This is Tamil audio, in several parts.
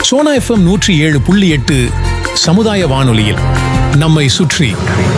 சோனா எஃப்எம் நூற்றி ஏழு புள்ளி எட்டு சமுதாய வானொலியில் நம்மை சுற்றி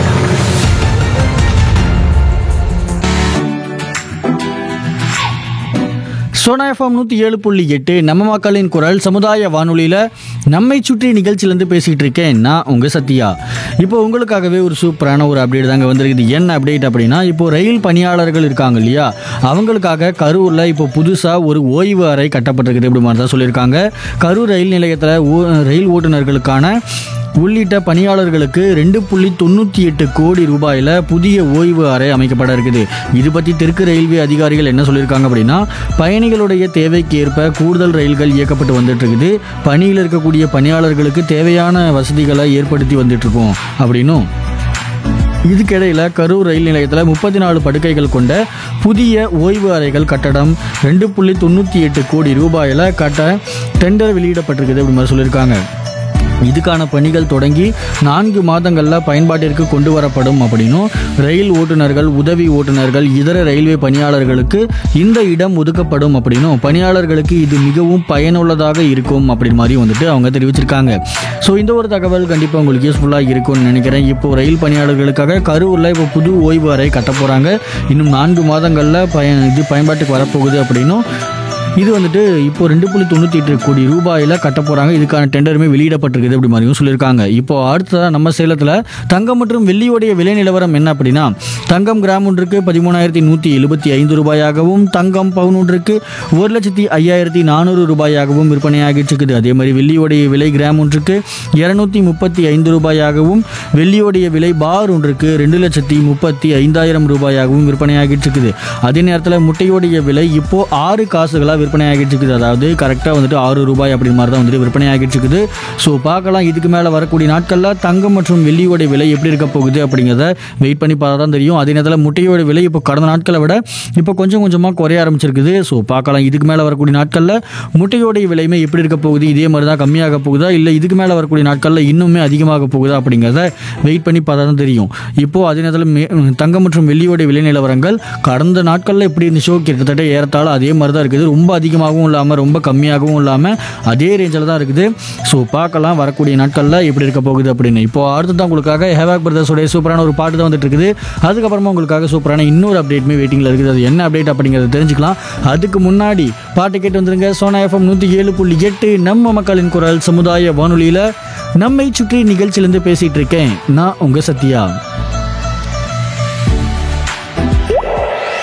சோனா எஃப்எம் நூற்றி ஏழு புள்ளி எட்டு நம்ம மக்களின் குரல் சமுதாய வானொலியில் நம்மை சுற்றி நிகழ்ச்சியிலேருந்து பேசிகிட்டு இருக்கேன் நான் உங்கள் சத்யா இப்போ உங்களுக்காகவே ஒரு சூப்பரான ஒரு அப்டேட் தாங்க வந்திருக்குது என்ன அப்டேட் அப்படின்னா இப்போ ரயில் பணியாளர்கள் இருக்காங்க இல்லையா அவங்களுக்காக கரூரில் இப்போ புதுசாக ஒரு ஓய்வு அறை கட்டப்பட்டிருக்குது இப்படி மாதிரி தான் சொல்லியிருக்காங்க கரூர் ரயில் நிலையத்தில் ஓ- ரயில் ஓட்டுநர்களுக்கான உள்ளிட்ட பணியாளர்களுக்கு ரெண்டு புள்ளி தொண்ணூற்றி எட்டு கோடி ரூபாயில் புதிய ஓய்வு அறை அமைக்கப்பட இருக்குது இது பற்றி தெற்கு ரயில்வே அதிகாரிகள் என்ன சொல்லியிருக்காங்க அப்படின்னா பயணிகளுடைய தேவைக்கு ஏற்ப கூடுதல் ரயில்கள் இயக்கப்பட்டு வந்துட்டு இருக்குது பணியில் இருக்கக்கூடிய பணியாளர்களுக்கு தேவையான வசதிகளை ஏற்படுத்தி வந்துட்டு இருக்கோம் அப்படின்னும் இதுக்கிடையில் கரூர் ரயில் நிலையத்தில் முப்பத்தி நாலு படுக்கைகள் கொண்ட புதிய ஓய்வு அறைகள் கட்டடம் ரெண்டு புள்ளி தொண்ணூற்றி எட்டு கோடி ரூபாயில் கட்ட டெண்டர் வெளியிடப்பட்டிருக்குது அப்படி மாதிரி சொல்லியிருக்காங்க இதுக்கான பணிகள் தொடங்கி நான்கு மாதங்களில் பயன்பாட்டிற்கு கொண்டு வரப்படும் அப்படின்னும் ரயில் ஓட்டுநர்கள் உதவி ஓட்டுநர்கள் இதர ரயில்வே பணியாளர்களுக்கு இந்த இடம் ஒதுக்கப்படும் அப்படின்னும் பணியாளர்களுக்கு இது மிகவும் பயனுள்ளதாக இருக்கும் அப்படின்னு மாதிரி வந்துட்டு அவங்க தெரிவிச்சிருக்காங்க ஸோ இந்த ஒரு தகவல் கண்டிப்பாக உங்களுக்கு யூஸ்ஃபுல்லாக இருக்கும்னு நினைக்கிறேன் இப்போ ரயில் பணியாளர்களுக்காக கரூரில் இப்போ புது ஓய்வு அறை கட்ட போகிறாங்க இன்னும் நான்கு மாதங்களில் பயன் இது பயன்பாட்டுக்கு வரப்போகுது அப்படின்னும் இது வந்துட்டு இப்போ ரெண்டு புள்ளி தொண்ணூற்றி எட்டு கோடி ரூபாயில் கட்ட போகிறாங்க இதுக்கான டெண்டருமே வெளியிடப்பட்டிருக்குது அப்படி மாதிரியும் சொல்லியிருக்காங்க இப்போ அடுத்ததாக நம்ம சேலத்தில் தங்கம் மற்றும் வெள்ளியோடைய விலை நிலவரம் என்ன அப்படின்னா தங்கம் கிராம் ஒன்றுக்கு பதிமூணாயிரத்தி நூற்றி எழுபத்தி ஐந்து ரூபாயாகவும் தங்கம் பவுன் ஒன்றுக்கு ஒரு லட்சத்தி ஐயாயிரத்தி நானூறு ரூபாயாகவும் விற்பனையாகிட்டு இருக்குது அதே மாதிரி வெள்ளியோடைய விலை கிராம் ஒன்றுக்கு இரநூத்தி முப்பத்தி ஐந்து ரூபாயாகவும் வெள்ளியோடைய விலை பார் ஒன்றுக்கு ரெண்டு லட்சத்தி முப்பத்தி ஐந்தாயிரம் ரூபாயாகவும் விற்பனையாகிட்டு இருக்குது அதே நேரத்தில் முட்டையோடைய விலை இப்போ ஆறு காசுகளாக விற்பனையாகிட்டு இருக்குது அதாவது கரெக்டாக வந்துட்டு ஆறு ரூபாய் அப்படி மாதிரி தான் வந்துட்டு விற்பனையாகிட்டு இருக்குது ஸோ பார்க்கலாம் இதுக்கு மேலே வரக்கூடிய நாட்களில் தங்கம் மற்றும் வெள்ளியோட விலை எப்படி இருக்க போகுது அப்படிங்கிறத வெயிட் பண்ணி பார்த்தா தான் தெரியும் அதே நேரத்தில் முட்டையோட விலை இப்போ கடந்த நாட்களை விட இப்போ கொஞ்சம் கொஞ்சமாக குறைய ஆரம்பிச்சிருக்குது ஸோ பார்க்கலாம் இதுக்கு மேலே வரக்கூடிய நாட்களில் முட்டையோடைய விலையுமே எப்படி இருக்க போகுது இதே மாதிரி தான் கம்மியாக போகுதா இல்லை இதுக்கு மேலே வரக்கூடிய நாட்களில் இன்னுமே அதிகமாக போகுதா அப்படிங்கிறத வெயிட் பண்ணி பார்த்தா தான் தெரியும் இப்போ அதே நேரத்தில் மே தங்கம் மற்றும் வெள்ளியோட விலை நிலவரங்கள் கடந்த நாட்களில் எப்படி இருந்துச்சோ கிட்டத்தட்ட ஏறத்தாழ அதே மாதிரி தான் இருக்குது ரொம்ப அதிகமாகவும் இல்லாமல் ரொம்ப கம்மியாகவும் இல்லாமல் அதே ரேஞ்சில் தான் இருக்குது ஸோ பார்க்கலாம் வரக்கூடிய நாட்களில் எப்படி இருக்க போகுது அப்படின்னு இப்போ அடுத்ததான் உங்களுக்காக ஹேவாக் பிரதர்ஸோடைய சூப்பரான ஒரு பாட்டு தான் வந்துட்டு இருக்குது அதுக்கப்புறமா உங்களுக்காக சூப்பரான இன்னொரு அப்டேட்மே வெயிட்டிங்கில் இருக்குது அது என்ன அப்டேட் அப்படிங்கிறத தெரிஞ்சுக்கலாம் அதுக்கு முன்னாடி பாட்டு கேட்டு வந்துருங்க சோனா எஃப்எம் நூற்றி ஏழு புள்ளி எட்டு நம்ம மக்களின் குரல் சமுதாய வானொலியில் நம்மை சுற்றி நிகழ்ச்சியிலேருந்து பேசிகிட்டு இருக்கேன் நான் உங்கள் சத்யா